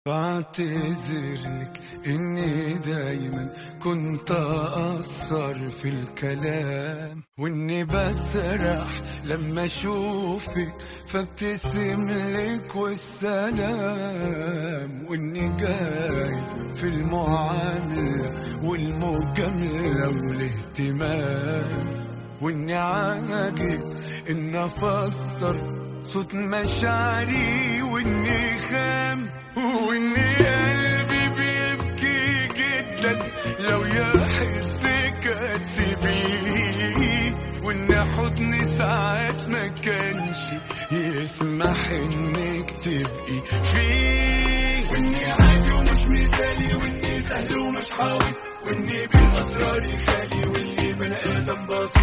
بعتذرلك اني دايما كنت اقصر في الكلام واني بسرح لما اشوفك فابتسم لك والسلام واني جاي في المعاملة والمجاملة والاهتمام واني عاجز ان افسر صوت مشاعري واني خام واني قلبي بيبكي جدا لو يحسك هتسيبيه وان حضني ساعات ما كانش يسمح انك تبقي فيه واني عادي ومش مثالي واني سهل ومش حاوي واني بين اسراري خالي واني بني ادم بسيط